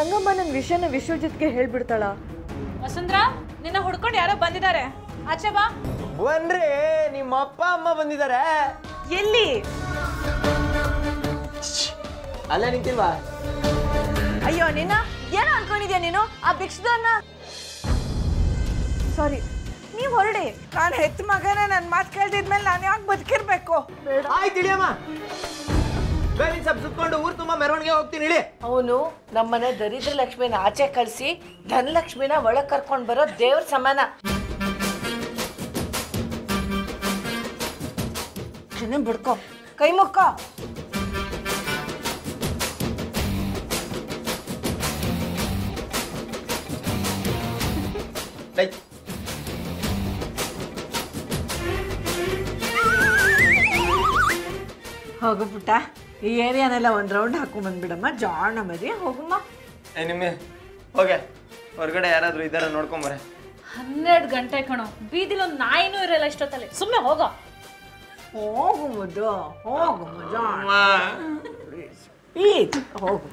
ರಂಗಮ್ಮ ನನ್ನ ವಿಷಯನ ವಿಶ್ವಜಿತ್ಗೆ ಹೇಳ್ಬಿಡ್ತಾಳ ವಸುಂಧ್ರ ನಿನ್ನ ಹುಡ್ಕೊಂಡು ಯಾರೋ ಬಂದಿದ್ದಾರೆ ಆಚೆ ಬಾ ಬನ್ರಿ ನಿಮ್ಮ ಅಪ್ಪ ಅಮ್ಮ ಬಂದಿದ್ದಾರೆ ಎಲ್ಲಿ ಅಲ್ಲೇ ನಿಂತಿಲ್ವಾ ಅಯ್ಯೋ ನಿನ್ನ ಏನೋ ಅನ್ಕೊಂಡಿದ್ಯಾ ನೀನು ಆ ಭಿಕ್ಷದನ್ನ ಸಾರಿ ನೀವು ಹೊರಡಿ ನಾನು ಹೆತ್ತ ಮಗನ ನನ್ನ ಮಾತು ಕೇಳ್ದಿದ್ಮೇಲೆ ನಾನು ಯಾಕೆ ಬದುಕಿರ್ಬೇಕು ಆಯ್ತು ಇಳಿಯಮ್ಮ ಬೇವಿನ ಸಬ್ ಸುತ್ಕೊಂಡು ಊರು ತುಂಬಾ ಮೆರವಣಿಗೆ ಹೋಗ್ತೀನಿ ಇಳಿ ಅವನು ನಮ್ಮನೆ ದರಿದ್ರ ಲಕ್ಷ್ಮಿನ ಆಚೆ ಕಳಿಸಿ ಧನಲಕ್ಷ್ಮಿನ ಒಳಗೆ ಕರ್ಕೊಂಡು ಬರೋ ದೇವ್ರ ಸಮಾನ ಚೆನ್ನಾಗಿ ಬಿಡ್ಕೊ ಕೈ ಮುಕ್ಕೋ ಲೈ. ಹೋಗು ಪುಟ್ಟ ಈ ಏರಿಯಾನೆಲ್ಲ ಒಂದು ರೌಂಡ್ ಹಾಕೊಂಡ್ ಬಂದ್ಬಿಡಮ್ಮ ಜಾಣ ಮರಿ ಹೋಗಮ್ಮ ಏ ನಿಮ್ಮೆ ಹೋಗೆ ಹೊರಗಡೆ ಯಾರಾದ್ರೂ ಇದ್ದಾರ ನೋಡ್ಕೊಂಬರೆ ಹನ್ನೆರಡು ಗಂಟೆ ಕಣೋ ಬೀದಿಲಿ ಒಂದು ನಾಯಿನೂ ಇರಲ್ಲ ಇಷ್ಟೊತ್ತಲ್ಲಿ ಸುಮ್ಮನೆ ಹೋಗೋ ಹೋಗು ಮುದ್ದು ಹೋಗು ಜಾಣ ಪ್ಲೀಸ್ ಹೋಗು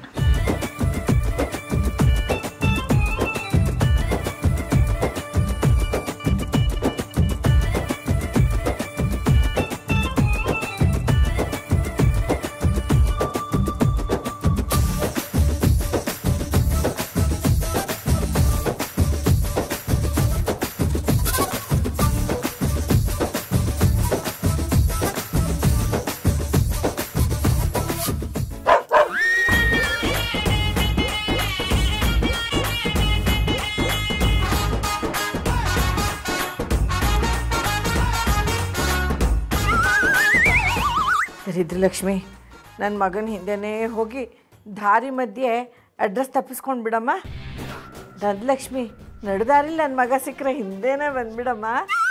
ದರಿದ್ರಲಕ್ಷ್ಮಿ ನನ್ನ ಮಗನ ಹಿಂದೆನೇ ಹೋಗಿ ದಾರಿ ಮಧ್ಯೆ ಅಡ್ರೆಸ್ ತಪ್ಪಿಸ್ಕೊಂಡು ಬಿಡಮ್ಮ ಧನಲಕ್ಷ್ಮಿ ನಡ್ದಾರಿಲಿ ನನ್ನ ಮಗ ಸಿಕ್ಕರೆ ಹಿಂದೆನೇ ಬಂದ್ಬಿಡಮ್ಮ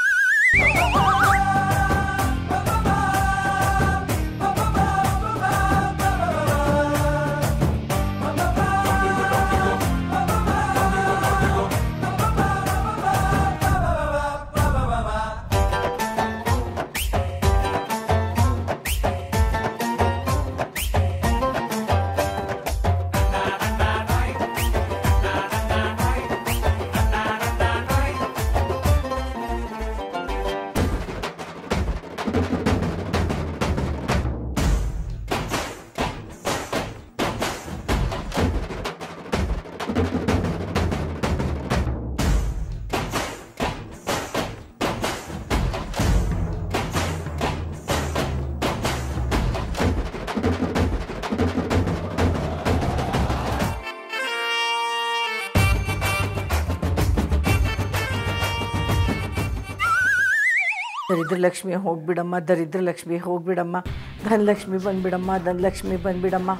ದರಿದ್ರಲಕ್ಷ್ಮಿ ಹೋಗ್ಬಿಡಮ್ಮ ದರಿದ್ರಲಕ್ಷ್ಮಿ ಹೋಗ್ಬಿಡಮ್ಮ ಧನಲಕ್ಷ್ಮಿ ಬಂದ್ಬಿಡಮ್ಮ ಧನಲಕ್ಷ್ಮಿ ಬಂದ್ಬಿಡಮ್ಮ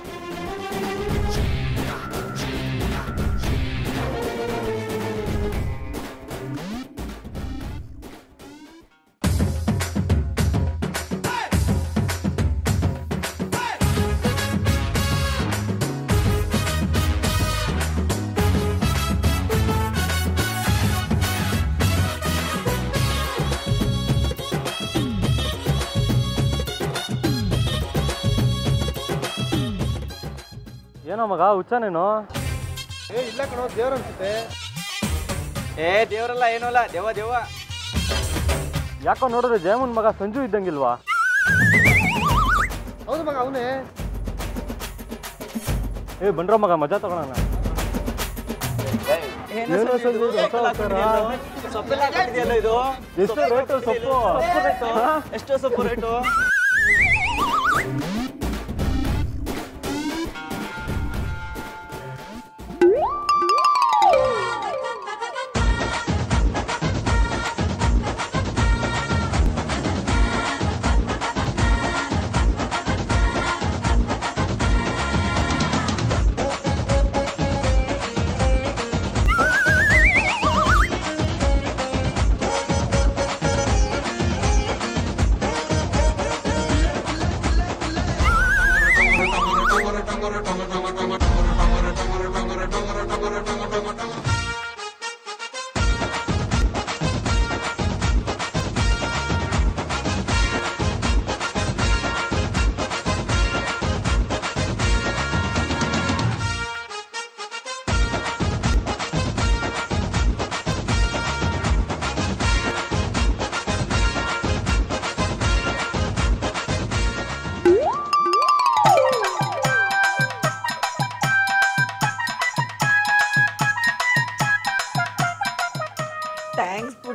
ಏನೋ ಮಗ ಹುಚ್ಚ ನೀನು ಏ ದೇವ್ರಲ್ಲ ಏನೂ ಅಲ್ಲ ದೇವ ದೇವ ಯಾಕೋ ನೋಡಿದ್ರೆ ಜಯಮನ್ ಮಗ ಸಂಜು ಇದ್ದಂಗಿಲ್ವಾ ಹೌದು ಮಗ ಅವನೇ ಏ ಬಂದ್ರ ಮಗ ಮಜಾ ತಗೊಳಣ ಏನೋ ಸಂಜು ಇದು ಹೊಸ ಅವತಾರ. ಸೊಪ್ಪೆಲ್ಲ ಕಟ್ಟಿದೆಯಲ್ಲ ಇದು ಎಷ್ಟು ರೇಟು ಸೊಪ್ಪು ಹಾ? ಎಷ್ಟು ಸೊಪ್ಪು ರೇಟು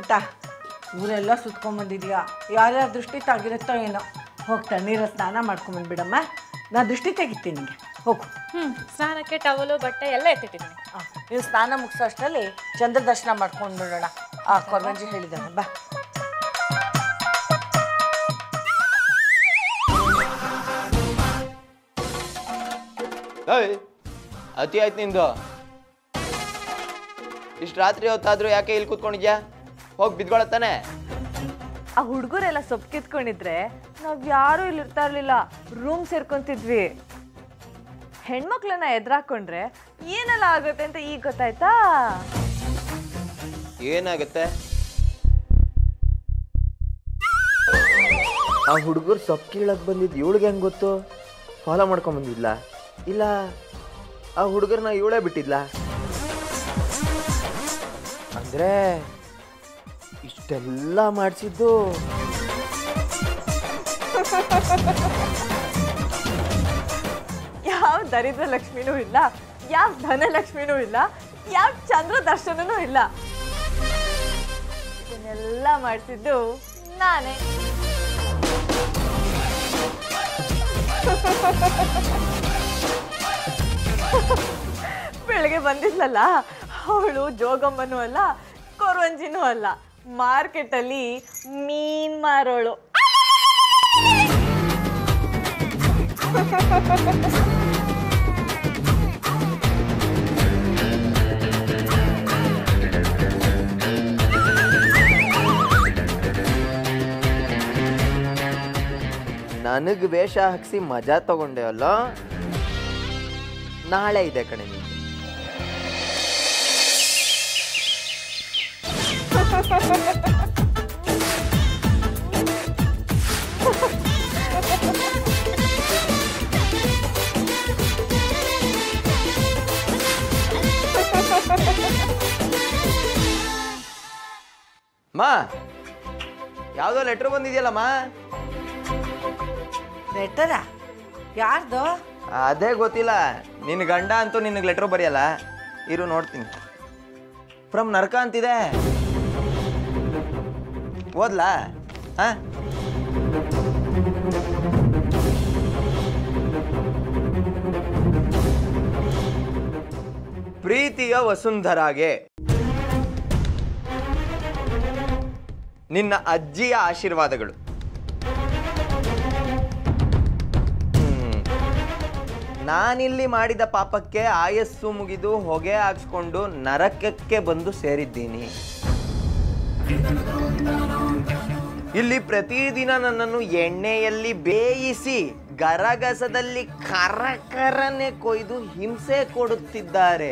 ಪುಟ್ಟ ಊರೆಲ್ಲ ಸುತ್ಕೊಂಬಂದಿದ್ಯಾ ಯಾರ್ಯಾರ ದೃಷ್ಟಿ ತಾಗಿರುತ್ತೋ ಏನೋ ಹೋಗಿ ತಣ್ಣೀರ ಸ್ನಾನ ಮಾಡ್ಕೊಂಬಂದ್ಬಿಡಮ್ಮ ನಾ ದೃಷ್ಟಿ ತೆಗಿತೀನಿ ನಿಂಗೆ ಹೋಗು ಹ್ಮ್ ಸ್ನಾನಕ್ಕೆ ಟವಲು ಬಟ್ಟೆ ಎಲ್ಲ ಎತ್ತಿಟ್ಟಿದ್ದೀನಿ ನೀವು ಸ್ನಾನ ಮುಗಿಸೋ ಅಷ್ಟರಲ್ಲಿ ಚಂದ್ರ ದರ್ಶನ ಮಾಡ್ಕೊಂಡು ಬಿಡೋಣ ಆ ಕೊರವಂಜಿ ಹೇಳಿದ್ದಾನೆ ಬಾ ಏಯ್ ಅತಿ ಆಯ್ತು ನಿಂದು ಇಷ್ಟು ರಾತ್ರಿ ಹೊತ್ತಾದ್ರೂ ಯಾಕೆ ಇಲ್ಲಿ ಕೂತ್ಕೊಂಡಿದ್ಯಾ ಹೋಗಿ ಬಿದ್ಕೊಳತ್ತಾನೆ ಆ ಹುಡುಗರೆಲ್ಲ ಸೊಪ್ಪು ಕಿತ್ಕೊಂಡಿದ್ರೆ ನಾವ್ ಯಾರು ಇಲ್ಲಿ ಇರ್ತಾ ಇರ್ಲಿಲ್ಲ ರೂಮ್ ಸೇರ್ಕೊಂತಿದ್ವಿ ಹೆಣ್ಮಕ್ಳನ್ನ ಎದುರಾಕೊಂಡ್ರೆ ಏನೆಲ್ಲ ಆಗುತ್ತೆ ಅಂತ ಈಗ ಗೊತ್ತಾಯ್ತಾ ಏನಾಗುತ್ತೆ ಆ ಹುಡುಗರು ಸೊಪ್ಪು ಕೀಳಕ್ ಬಂದಿದ್ದು ಇವಳಿಗೆ ಹೆಂಗ್ ಗೊತ್ತು ಫಾಲೋ ಮಾಡ್ಕೊಂಡ್ ಬಂದಿದ್ಲ ಇಲ್ಲ ಆ ಹುಡುಗರನ್ನ ಇವಳೇ ಬಿಟ್ಟಿದ್ಲ ಅಂದ್ರೆ ಇಷ್ಟೆಲ್ಲ ಮಾಡಿಸಿದ್ದು ಯಾವ ದರಿದ್ರ ಲಕ್ಷ್ಮಿನೂ ಇಲ್ಲ ಯಾವ ಧನಲಕ್ಷ್ಮಿನೂ ಇಲ್ಲ ಯಾವ ಚಂದ್ರ ದರ್ಶನನೂ ಇಲ್ಲ ಇದನ್ನೆಲ್ಲ ಮಾಡಿಸಿದ್ದು ನಾನೇ ಬೆಳಗ್ಗೆ ಬಂದಿದ್ಲಲ್ಲ ಅವಳು ಜೋಗಮ್ಮನೂ ಅಲ್ಲ ಕೊರವಂಜಿನೂ ಅಲ್ಲ ಮಾರ್ಕೆಟಲ್ಲಿ ಮೀನ್ ಮಾರೋಳು ನನಗ್ ವೇಷ ಹಾಕ್ಸಿ ಮಜಾ ತಗೊಂಡೆ ಅಲ್ಲ ನಾಳೆ ಇದೆ ಕಣೆ ನಿಂಗೆ ಮಾ ಯಾವುದೋ ಲೆಟ್ರ್ ಬಂದಿದೆಯಲ್ಲಮ್ಮ ಲೆಟರಾ ಯಾರ್ದು ಅದೇ ಗೊತ್ತಿಲ್ಲ ನಿನ್ನ ಗಂಡ ಅಂತೂ ನಿನಗೆ ಲೆಟ್ರ್ ಬರೆಯಲ್ಲ ಇರು ನೋಡ್ತೀನಿ ಫ್ರಮ್ ನರ್ಕ ಅಂತಿದೆ ಓದ್ಲಾ ಹಾ ಪ್ರೀತಿಯ ವಸುಂಧರಾಗೆ ನಿನ್ನ ಅಜ್ಜಿಯ ಆಶೀರ್ವಾದಗಳು ಹ್ಮ್. ನಾನಿಲ್ಲಿ ಮಾಡಿದ ಪಾಪಕ್ಕೆ ಆಯಸ್ಸು ಮುಗಿದು ಹೊಗೆ ಹಾಕ್ಸ್ಕೊಂಡು ನರಕಕ್ಕೆ ಬಂದು ಸೇರಿದ್ದೀನಿ ಇಲ್ಲಿ ಪ್ರತಿದಿನ ನನ್ನನ್ನು ಎಣ್ಣೆಯಲ್ಲಿ ಬೇಯಿಸಿ ಗರಗಸದಲ್ಲಿ ಕರಕರನೆ ಕೊಯ್ದು ಹಿಂಸೆ ಕೊಡುತ್ತಿದ್ದಾರೆ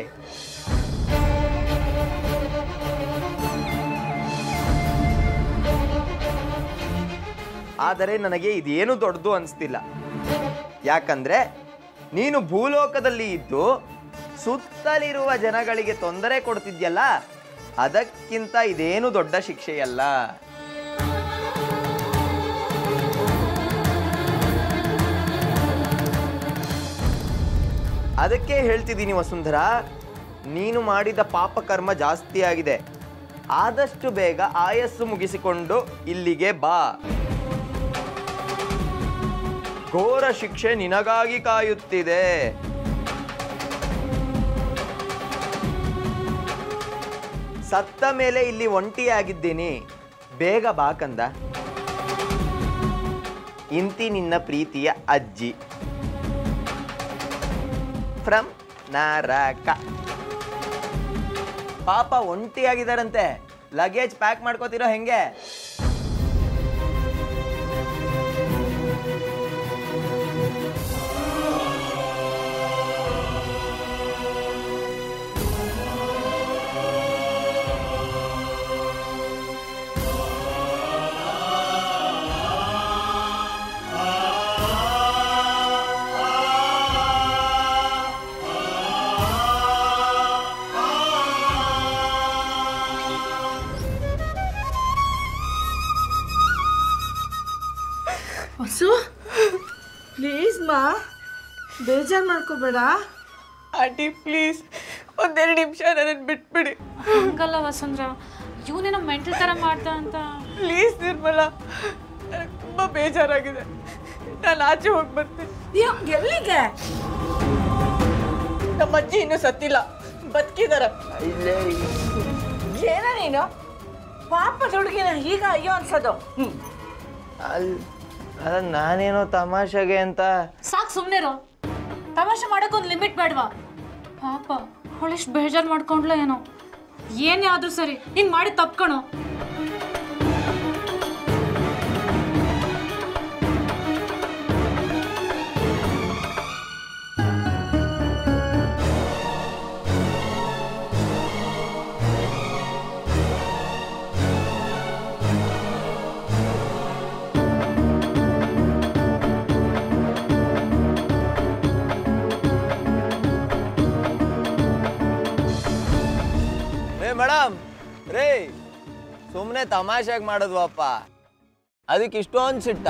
ಆದರೆ ನನಗೆ ಇದೇನು ದೊಡ್ಡದು ಅನಿಸ್ತಿಲ್ಲ ಯಾಕಂದ್ರೆ ನೀನು ಭೂಲೋಕದಲ್ಲಿ ಇದ್ದು ಸುತ್ತಲಿರುವ ಜನಗಳಿಗೆ ತೊಂದರೆ ಕೊಡ್ತಿದ್ಯಲ್ಲ ಅದಕ್ಕಿಂತ ಇದೇನು ದೊಡ್ಡ ಶಿಕ್ಷೆಯಲ್ಲ ಅದಕ್ಕೆ ಹೇಳ್ತಿದ್ದೀನಿ ವಸುಂಧರ ನೀನು ಮಾಡಿದ ಪಾಪಕರ್ಮ ಜಾಸ್ತಿ ಆಗಿದೆ ಆದಷ್ಟು ಬೇಗ ಆಯಸ್ಸು ಮುಗಿಸಿಕೊಂಡು ಇಲ್ಲಿಗೆ ಬಾ ಘೋರ ಶಿಕ್ಷೆ ನಿನಗಾಗಿ ಕಾಯುತ್ತಿದೆ ಸತ್ತ ಮೇಲೆ ಇಲ್ಲಿ ಒಂಟಿಯಾಗಿದ್ದೀನಿ ಬೇಗ ಬಾ ಕಂದ ಇಂತಿ ನಿನ್ನ ಪ್ರೀತಿಯ ಅಜ್ಜಿ ಫ್ರಮ್ ನಾರಕ ಪಾಪ ಒಂಟಿಯಾಗಿದ್ದಾರಂತೆ ಲಗೇಜ್ ಪ್ಯಾಕ್ ಮಾಡ್ಕೋತಿರೋ ಹೆಂಗೆ ಹೊಸು ಪ್ಲೀಸ್ ಮಾ ಬೇಜಾರು ಮಾಡ್ಕೋಬೇಡ ಆಂಟಿ ಪ್ಲೀಸ್ ಒಂದೆರಡು ನಿಮಿಷ ನನ್ನನ್ನು ಬಿಟ್ಬಿಡಿ ಹಂಗಲ್ಲ ವಸುಂದ್ರ ಇವನೇನೋ ಮೆಂಟಲ್ ಥರ ಮಾಡ್ತಾ ಅಂತ ಪ್ಲೀಸ್ ನಿರ್ಮಲ ನನಗೆ ತುಂಬ ಬೇಜಾರಾಗಿದೆ ನಾನು ಆಚೆ ಹೋಗಿ ಬರ್ತೀನಿ ಎಲ್ಲಿಗೆ ನಮ್ಮ ಅಜ್ಜಿ ಇನ್ನೂ ಸತ್ತಿಲ್ಲ ಬದುಕಿದಾರೆ ಇಲ್ಲೇ ಏನ ನೀನು ಪಾಪದ ಹುಡುಗಿನ ಈಗ ಅಯ್ಯೋ ಅನ್ಸೋದು ಹ್ಮ್ ಅಲ್ಲಿ ಅಲ್ಲ ನಾನೇನೋ ತಮಾಷೆಗೆ ಅಂತ ಸಾಕು ಸುಮ್ಮನೆರೋ ತಮಾಷೆ ಮಾಡೋಕ್ಕೊಂದು ಲಿಮಿಟ್ ಬೇಡವಾ ಪಾಪ ಅವಳೆಷ್ಟು ಬೇಜಾರು ಮಾಡ್ಕೊಂಡ್ಲ ಏನೋ ಏನೇ ಆದ್ರೂ ಸರಿ ನೀನು ಮಾಡಿ ತಪ್ಕಣೋ ರೇ ಮೇಡಮ್ ರೇ ಸುಮ್ಮನೆ ತಮಾಷೆಗೆ ಮಾಡಿದ್ವಪ್ಪ ಅದಕ್ಕೆ ಇಷ್ಟೊಂದು ಸಿಟ್ಟ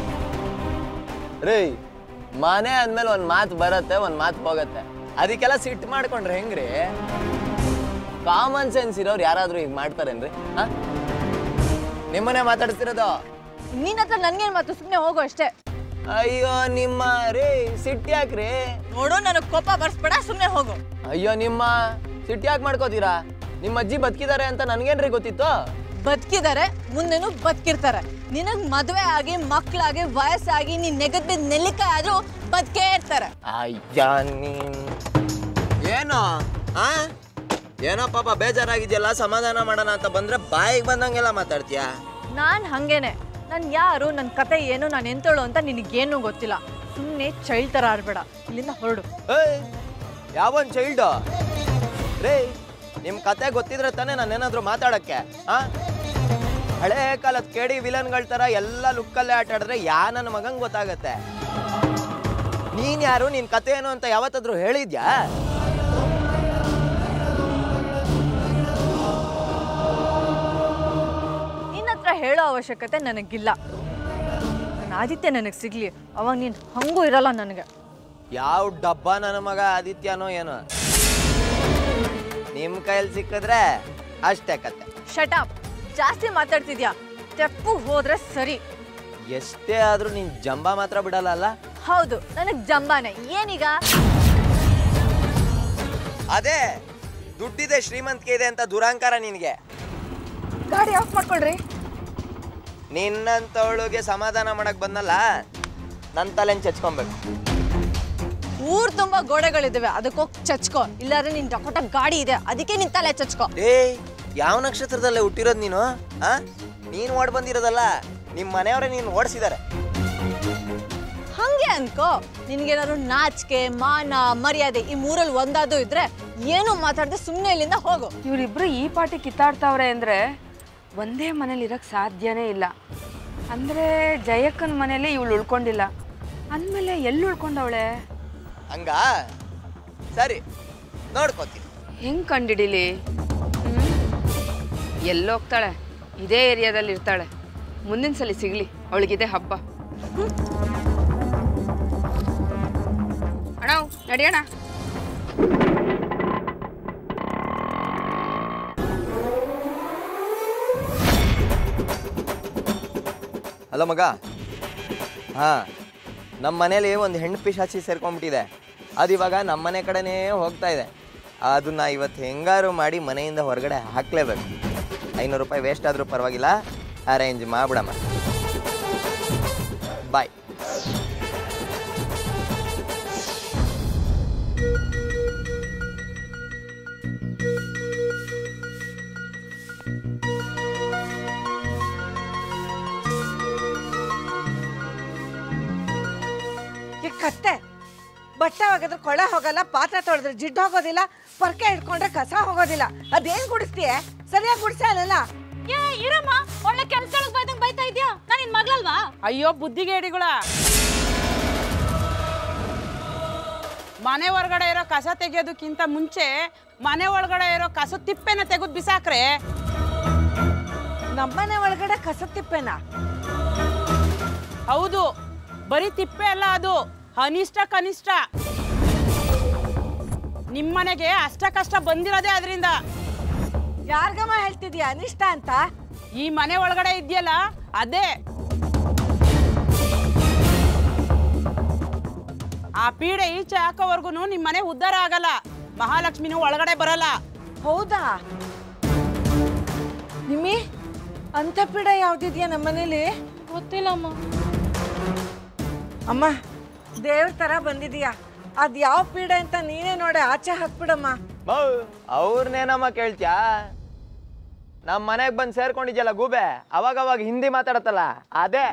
ರೀ ಮನೆ ಅಂದ್ಮೇಲೆ ಒಂದು ಮಾತು ಬರುತ್ತೆ ಒಂದು ಮಾತು ಹೋಗತ್ತೆ ಅದಕ್ಕೆಲ್ಲ ಸಿಟ್ಟು ಮಾಡ್ಕೊಂಡ್ರೆ ಹೆಂಗ್ರಿ ಕಾಮನ್ ಸೆನ್ಸ್ ಇರೋರು ಯಾರಾದ್ರೂ ಈಗ ಮಾಡ್ತಾರೇನ್ರಿ ಹಾ ನಿಮ್ಮನೆ ಮಾತಾಡ್ತಿರೋದು ನಿನ್ನ ಹತ್ರ ನನ್ಗೇನು ಮಾತು ಸುಮ್ಮನೆ ಹೋಗು ಅಷ್ಟೇ ಅಯ್ಯೋ ನಿಮ್ಮ ರೀ ಸಿಟ್ಟು ಯಾಕ್ರಿ ನೋಡು ನನಗೆ ಕೋಪ ಬರ್ಸ್ಬೇಡ ಸುಮ್ಮನೆ ಹೋಗು ಅಯ್ಯೋ ನಿಮ್ಮ ಸಿಟ್ಟು ಯಾಕೆ ಮಾಡ್ಕೋತೀರಾ ನಿಮ್ಮ ಅಜ್ಜಿ ಬದುಕಿದ್ದಾರೆ ಅಂತ ನನ್ಗೇನ್ರಿ ಗೊತ್ತಿತ್ತು ಬದುಕಿದ್ದಾರೆ ಮುಂದೆನೂ ಬದುಕಿರ್ತಾರೆ ನಿನಗ್ ಮದುವೆ ಆಗಿ ಮಕ್ಕಳಾಗಿ ವಯಸ್ಸಾಗಿ ನೀನ್ ನೆಗದ್ ಬಿದ್ದ ನೆಲ್ಲಿಕಾಯಿ ಆದ್ರೂ ಬದುಕೇ ಇರ್ತಾರೆ ಅಯ್ಯ ನೀನ್ ಏನು ಆ ಏನೋ ಪಾಪ ಬೇಜಾರಾಗಿದೆಯಲ್ಲ ಸಮಾಧಾನ ಮಾಡೋಣ ಅಂತ ಬಂದ್ರೆ ಬಾಯಿಗೆ ಬಂದಂಗೆಲ್ಲ ಮಾತಾಡ್ತೀಯಾ ನಾನ್ ಹಂಗೇನೆ ನಾನ್ ಯಾರು ನನ್ನ ಕತೆ ಏನು ನಾನು ಎಂತಳು ಅಂತ ನಿನಗೇನು ಗೊತ್ತಿಲ್ಲ ಸುಮ್ಮನೆ ಚೈಲ್ಡ್ ಥರ ಆಡ್ಬೇಡ ಇಲ್ಲಿಂದ ಹೊರಡು ಏಯ್ ಯಾವನ್ ಚೈಲ್ಡು ರೇ ನಿಮ್ ಕತೆ ಗೊತ್ತಿದ್ರೆ ತಾನೇ ನಾನೇನಾದ್ರೂ ಮಾತಾಡಕ್ಕೆ ಆ ಹಳೆ ಕಾಲದ ಕೇಡಿ ವಿಲನ್ಗಳ ತರ ಎಲ್ಲ ಲುಕ್ಕಲ್ಲೇ ಆಟ ಆಡಿದ್ರೆ ಯಾ ನನ್ನ ಮಗಂಗ್ ಗೊತ್ತಾಗತ್ತೆ ನೀನ್ ಯಾರು ನಿನ್ ಕತೆ ಏನು ಅಂತ ಯಾವತ್ತಾದ್ರೂ ಹೇಳಿದ್ಯಾ ನಿನ್ನ ಹತ್ರ ಹೇಳೋ ಅವಶ್ಯಕತೆ ನನಗಿಲ್ಲ ನನ್ನ ಆದಿತ್ಯ ನನಗೆ ಸಿಗ್ಲಿ ಅವಾಗ ನೀನು ಹಂಗೂ ಇರಲ್ಲ ನನಗೆ ಯಾವ ಡಬ್ಬ ನನ್ನ ಮಗ ಆದಿತ್ಯನೋ ಏನೋ ನಿಮ್ ಕೈಯಲ್ಲಿ ಸಿಕ್ಕಿದ್ರೆ ಅಷ್ಟೇ ಕತೆ ಶಟಾಪ್ ಜಾಸ್ತಿ ಮಾತಾಡ್ತಿದ್ಯಾ ತೆಪ್ಪು ಹೋದ್ರೆ ಸರಿ ಎಷ್ಟೇ ಆದ್ರೂ ನೀನ್ ಜಂಬ ಮಾತ್ರ ಬಿಡಲ್ಲ ಅಲ್ಲ ಹೌದು ನನಗೆ ಜಂಬಾನೆ ಏನೀಗ ಅದೇ ದುಡ್ಡಿದೆ ಶ್ರೀಮಂತಿಕೆ ಇದೆ ಅಂತ ದುರಾಂಕಾರ ನಿನಗೆ ಗಾಡಿ ಆಫ್ ಮಾಡ್ಕೊಳ್ರಿ ನಿನ್ನಂತವಳಿಗೆ ಸಮಾಧಾನ ಮಾಡಕ್ ಬಂದಲ್ಲ ನನ್ನ ತಲೆನ್ ಚಚ್ಕೊಬೇಕು ಊರ್ ತುಂಬಾ ಗೋಡೆಗಳಿದಾವೆ ಅದಕ್ಕೋಗಿ ಚಚ್ಕೋ ಇಲ್ಲಾದ್ರೆ ನಿನ್ ಡಕೋಟ ಗಾಡಿ ಇದೆ ಅದಕ್ಕೆ ನಿನ್ ತಲೆ ಚಚ್ಕೋ ಡೇ ಯಾವ ನಕ್ಷತ್ರದಲ್ಲೇ ಹುಟ್ಟಿರೋದು ನೀನು ಆ ನೀನು ಓಡ್ ಬಂದಿರೋದಲ್ಲ ನಿಮ್ಮ ಮನೆಯವರೇ ನೀನು ಓಡಿಸಿದ್ದಾರೆ ಹಂಗೆ ಅನ್ಕೋ ನಿನ್ಗೇನಾದ್ರು ನಾಚಿಕೆ ಮಾನ ಮರ್ಯಾದೆ ಈ ಮೂರಲ್ಲಿ ಒಂದಾದ್ರು ಇದ್ರೆ ಏನು ಮಾತಾಡದೆ ಸುಮ್ಮನೆ ಇಲ್ಲಿಂದ ಹೋಗು ಇವರಿಬ್ರು ಈ ಪಾಟಿ ಕಿತ್ತಾಡ್ತಾವ್ರೆ ಅಂದರೆ ಒಂದೇ ಮನೇಲಿ ಇರೋಕ್ಕೆ ಸಾಧ್ಯನೇ ಇಲ್ಲ ಅಂದರೆ ಜಯಕ್ಕನ ಮನೇಲಿ ಇವಳು ಉಳ್ಕೊಂಡಿಲ್ಲ ಅಂದಮೇಲೆ ಎಲ್ಲಿ ಉಳ್ಕೊಂಡವಳೆ ಹಂಗ ಸರಿ ನೋಡ್ಕೋತೀನಿ ಹೆಂಗೆ ಕಂಡಿಡಿಲಿ ಎಲ್ಲೋಗ್ತಾಳೆ ಇದೇ ಏರಿಯಾದಲ್ಲಿ ಇರ್ತಾಳೆ ಮುಂದಿನ ಸಲ ಸಿಗಲಿ ಅವಳಿಗಿದೆ ಹಬ್ಬ ಅಣ್ಣ ನಡಿಯೋಣ ಹಲೋ ಮಗ ಹಾಂ ನಮ್ಮ ಮನೇಲಿ ಒಂದು ಹೆಣ್ಣು ಪಿಶಾಚಿ ಸೇರ್ಕೊಂಡ್ಬಿಟ್ಟಿದೆ ಅದು ಇವಾಗ ನಮ್ಮ ಮನೆ ಕಡೆನೇ ಹೋಗ್ತಾ ಇದೆ ಅದನ್ನ ಇವತ್ತು ಹೆಂಗಾರು ಮಾಡಿ ಮನೆಯಿಂದ ಹೊರಗಡೆ ಹಾಕ್ಲೇಬೇಕು ಐನೂರು ರೂಪಾಯಿ ವೇಸ್ಟ್ ಆದರೂ ಪರವಾಗಿಲ್ಲ ಅರೇಂಜ್ ಮಾಡ್ಬಿಡಮ್ಮ ಬಾಯ್ ಈ ಕತ್ತೆ ಬಟ್ಟೆ ಒಗೆದ್ರೆ ಕೊಳೆ ಹೋಗಲ್ಲ ಪಾತ್ರೆ ತೊಳೆದ್ರೆ ಜಿಡ್ಡು ಹೋಗೋದಿಲ್ಲ ಪರ್ಕೆ ಇಟ್ಕೊಂಡ್ರೆ ಕಸ ಹೋಗೋದಿಲ್ಲ ಅದೇನ್ ಗುಡಿಸ್ತೀಯ ಸರಿಯಾಗಿ ಗುಡಿಸಲ್ಲ ಏ ಇರಮ್ಮ ಒಳ್ಳೆ ಕೆಲ್ಸಗಳಿಗೆ ಬೈದಂಗ್ ಬೈತಾ ಇದ್ಯಾ ನಾನು ನಿನ್ ಮಗಳಲ್ವಾ ಅಯ್ಯೋ ಬುದ್ಧಿಗೇಡಿಗಳ ಮನೆ ಹೊರಗಡೆ ಇರೋ ಕಸ ತೆಗೆಯೋದಕ್ಕಿಂತ ಮುಂಚೆ ಮನೆ ಒಳಗಡೆ ಇರೋ ಕಸ ತಿಪ್ಪೆನ ತೆಗೆದು ಬಿಸಾಕ್ರೆ ನಮ್ಮನೆ ಒಳಗಡೆ ಕಸ ತಿಪ್ಪೆನಾ ಹೌದು ಬರೀ ತಿಪ್ಪೆ ಅಲ್ಲ ಅದು ಅನಿಷ್ಟ ಕನಿಷ್ಠ ನಿಮ್ಮನೆಗೆ ಅಷ್ಟ ಕಷ್ಟ ಬಂದಿರೋದೇ ಅದರಿಂದ ಯಾರ್ಗಮ್ಮ ಹೇಳ್ತಿದ್ಯಾ ಅನಿಷ್ಟ ಅಂತ ಈ ಮನೆ ಒಳಗಡೆ ಇದೆಯಲ್ಲ ಅದೇ ಆ ಪೀಡೆ ಈಚೆ ಹಾಕೋವರ್ಗು ನಿಮ್ ಮನೆ ಉದ್ಧಾರ ಆಗಲ್ಲ ಮಹಾಲಕ್ಷ್ಮಿನೂ ಒಳಗಡೆ ಬರಲ್ಲ ಹೌದಾ ನಿಮ್ಮಿ ಅಂತ ಪೀಡ ಯಾವ್ದಿದ್ಯಾ ನಮ್ಮನೇಲಿ ಗೊತ್ತಿಲ್ಲಮ್ಮ ಅಮ್ಮ ದೇವ್ರ ತರ ಬಂದಿದೀಯಾ ಅದ್ ಯಾವ ಪೀಡ ಅಂತ ನೀನೇ ನೋಡಿ ಆಚೆ ಹಾಕ್ಬಿಡಮ್ಮ ಮೌ ಅವ್ರನ್ನೇನಮ್ಮ ಕೇಳ್ತ್ಯಾ ನಮ್ಮ ಮನೆಗೆ ಬಂದು ಸೇರ್ಕೊಂಡಿದ್ಯಲ್ಲ ಗೂಬೆ ಅವಾಗ ಅವಾಗ ಹಿಂದಿ ಮಾತಾಡತ್ತಲ್ಲ ಅದೇ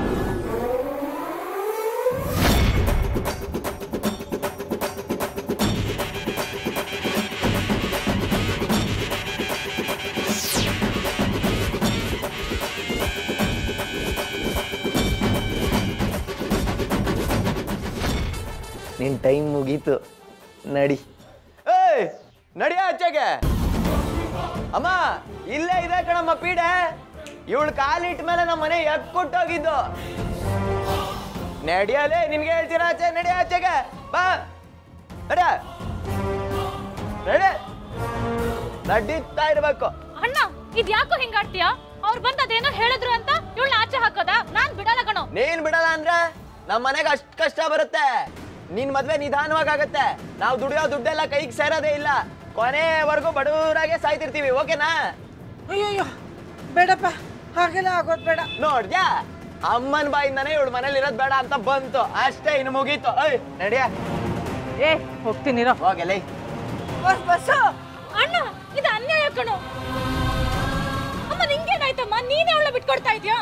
ನಿನ್ ಟೈಮ್ ಮುಗೀತು ನಡಿ ಏಯ್ ನಡಿ ಆಚೆಗೆ ಅಮ್ಮ ಇಲ್ಲೇ ಇದೆ ಕಣಮ್ಮ ಪೀಡೆ ಇವಳು ಕಾಲಿಟ್ಟ ಮೇಲೆ ನಮ್ಮ ಮನೆ ಎಕ್ಕೊಟ್ಟೋಗಿದ್ದು ನಡಿಯಲೇ ನಿನ್ಗೆ ಹೇಳ್ತೀರಾ ಆಚೆ ನಡಿ ಆಚೆಗೆ ಬಾ ನಡ ನಡೆ ನಡೀತಾ ಇರ್ಬೇಕು ಅಣ್ಣ ಇದ್ಯಾಕೋ ಹಿಂಗಾಡ್ತೀಯಾ ಅವ್ರು ಬಂದ್ ಅದೇನೋ ಹೇಳಿದ್ರು ಅಂತ ಇವಳನ್ನ ಆಚೆ ಹಾಕೋದಾ ನಾನ್ ಬಿಡಲ್ಲ ಕಣೋ ನೀನ್ ಬಿಡಲ್ಲ ಅಂದ್ರೆ ನಮ್ಮ ಮನೆಗೆ ಅಷ್ಟ್ ಕಷ್ಟ ಬರುತ್ತೆ ನಿನ್ ಮದ್ವೆ ನಿಧಾನವಾಗಿ ಆಗತ್ತೆ ನಾವು ದುಡಿಯೋ ದುಡ್ಡೆಲ್ಲ ಕೈಗೆ ಸೇರೋದೇ ಇಲ್ಲ ಕೊನೆವರೆಗೂ ಬಡವರಾಗೆ ಸಾಯ್ತಿರ್ತೀವಿ ಓಕೆನಾ ಅಯ್ಯಯ್ಯೋ ಬೇಡಪ್ಪ ಹಾಗೆಲ್ಲ ಆಗೋದ್ ಬೇಡ ನೋಡ್ದ್ಯಾ ಅಮ್ಮನ ಬಾಯಿಂದಾನೇ ಇವಳು ಮನೇಲಿ ಇರೋದ್ ಬೇಡ ಅಂತ ಬಂತು ಅಷ್ಟೇ ಇನ್ನು ಮುಗೀತು ಐ ನಡಿಯ ಏ ಹೋಗ್ತೀನಿರೋ ಹೋಗಲೇ ಬಸ್ ಬಸ್ಸು ಅಣ್ಣ ಇದು ಅನ್ಯಾಯ ಕಣೋ ಅಮ್ಮ ನಿಂಗೇನಾಯ್ತಮ್ಮ ನೀನೇ ಅವಳ ಬಿಟ್ಕೊಡ್ತಾ ಇದ್ಯಾ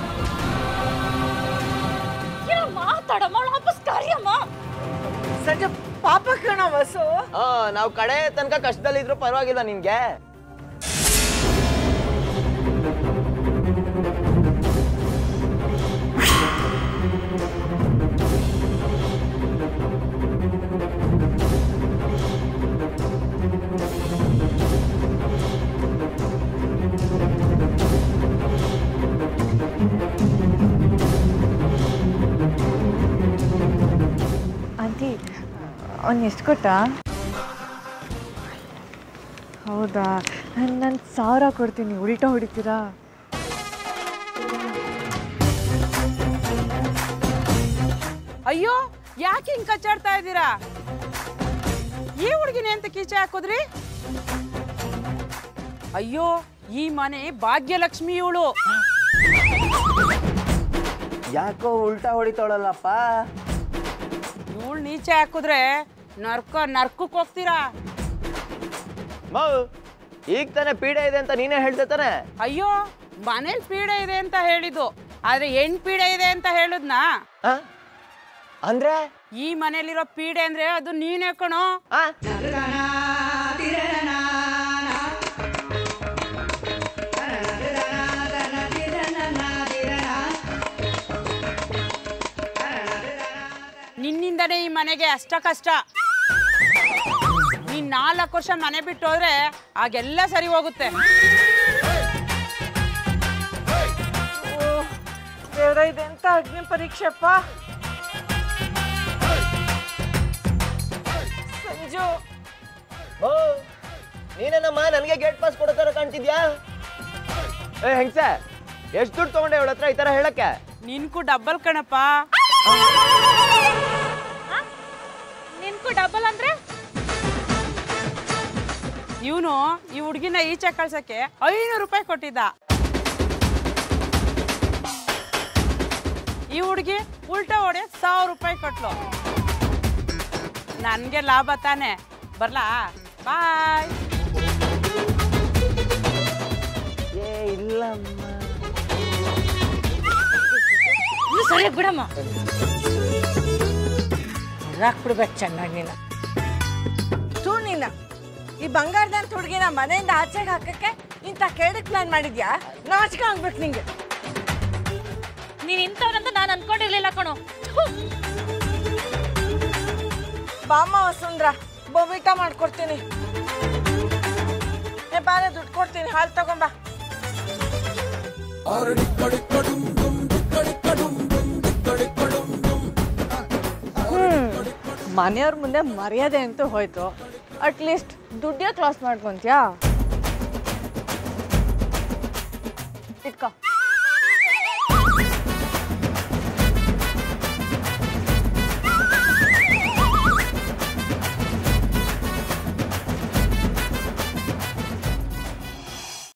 ಏನೋ ಮಾತಾಡಮ್ಮ ಅವಳ ವಾಪಸ್ ಕರಿಯಮ್ಮ ಸಂಜೆ ಪಾಪ ಕಣೋ ಬಸ್ಸು ಹಾ ನಾವು ಕಡೆ ತನಕ ಕಷ್ಟದಲ್ಲಿದ್ರು ಪರವಾಗಿಲ್ಲ ನಿನ್ಗೆ ಆಂಟಿ ಅವ್ನು ಎಷ್ಟು ಕೊಟ್ಟ ಹೌದಾ ನಾನು ಸಾವಿರ ಕೊಡ್ತೀನಿ ಉಲ್ಟಾ ಹೊಡಿತೀರಾ ಅಯ್ಯೋ ಯಾಕೆ ಹಿಂಗ್ ಕಚ್ಚಾಡ್ತಾ ಇದ್ದೀರಾ ಈ ಹುಡುಗಿನೇ ಅಂತ ಕೀಚೆ ಹಾಕೋದ್ರಿ ಅಯ್ಯೋ ಈ ಮನೆ ಭಾಗ್ಯಲಕ್ಷ್ಮಿ ಇವಳು ಯಾಕೋ ಉಲ್ಟಾ ಹೊಡಿತಾಳಲ್ಲಪ್ಪ ಇವಳು ನೀಚೆ ಹಾಕಿದ್ರೆ ನರ್ಕ ನರ್ಕಕ್ಕೆ ಹೋಗ್ತೀರಾ ಮೌ ಈಗ ತಾನೇ ಪೀಡೆ ಇದೆ ಅಂತ ನೀನೇ ಹೇಳ್ದೆ ತಾನೆ ಅಯ್ಯೋ ಮನೇಲಿ ಪೀಡೆ ಇದೆ ಅಂತ ಹೇಳಿದ್ದು ಆದ್ರೆ ಹೆಣ್ ಪೀಡೆ ಇದೆ ಅಂತ ಹೇಳುದ್ನಾ ಆ? ಅಂದ್ರೆ ಈ ಮನೇಲಿರೋ ಪೀಡೆ ಅಂದ್ರೆ ಅದು ನೀನೇ ಕಣೋ ಆ? ನಿನ್ನಿಂದನೇ ಈ ಮನೆಗೆ ಅಷ್ಟ ಕಷ್ಟ ನೀನ್ ನಾಲ್ಕು ವರ್ಷ ಮನೆ ಬಿಟ್ಟು ಹೋದ್ರೆ ಆಗೆಲ್ಲ ಸರಿ ಹೋಗುತ್ತೆ ದೇವ್ರ ಇದೆಂತ ಅಗ್ನಿ ಪರೀಕ್ಷೆಪ್ಪ ಸಂಜು ಮೌ ನೀನೇನಮ್ಮ ನನಗೆ ಗೇಟ್ ಪಾಸ್ ಕೊಡೋ ಥರ ಕಾಣ್ತಿದ್ಯಾ ಏ ಹೆಂಗ್ಸೆ ಎಷ್ಟು ದುಡ್ಡು ತಗೊಂಡೆ ಇವಳ ಹತ್ರ ಈ ಥರ ಹೇಳಕ್ಕೆ ನಿನ್ಕು ಡಬ್ಬಲ್ ಕಣಪ್ಪ ನಿನ್ಕು ಡಬಲ್ ಅಂದ್ರೆ ಇವನು ಈ ಹುಡುಗಿನ ಈಚೆ ಕಳ್ಸಕ್ಕೆ ಐನೂರು ರೂಪಾಯಿ ಕೊಟ್ಟಿದ್ದ ಈ ಹುಡುಗಿ ಉಲ್ಟಾ ಹೊಡೆ ಸಾವಿರ ರೂಪಾಯಿ ಕೊಟ್ಲು ನನಗೆ ಲಾಭ ತಾನೆ ಬರ್ಲಾ ಬಾಯ್ ಏ ಇಲ್ಲಮ್ಮ ಸರಿ ಬಿಡಮ್ಮ ಹಾಕ್ಬಿಡ್ಬೇಕು ಚೆನ್ನಾಗಿ ನೀನು ತೂ ನೀನ ಈ ಬಂಗಾರದಂತ ಹುಡುಗಿನ ಮನೆಯಿಂದ ಆಚೆಗೆ ಹಾಕಕ್ಕೆ ಇಂಥ ಕೇಳಕ್ ಪ್ಲಾನ್ ಮಾಡಿದ್ಯಾ ನಾಚಿಕೆ ಆಗ್ಬೇಕು ನಿಂಗೆ ನೀನ್ ಇಂಥವ್ರಂತ ನಾನು ಅನ್ಕೊಂಡಿರ್ಲಿಲ್ಲ ಕಣೋ ಥು. ಬಾಮ್ಮ ವಸುಂದ್ರ ಬೊಬಿಟ ಮಾಡ್ಕೊಡ್ತೀನಿ ಏ ಬಾರೆ ದುಡ್ಡು ಕೊಡ್ತೀನಿ ಹಾಲು ತಗೊಂಬಾ ಮನೆಯವ್ರ ಮುಂದೆ ಮರ್ಯಾದೆ ಅಂತೂ ಹೋಯ್ತು ಅಟ್ಲೀಸ್ಟ್ ದುಡ್ಡಿಗೆ ಕ್ಲಾಸ್ ಮಾಡ್ಕೊಂತ್ಯಾ ಇಟ್ಕೋ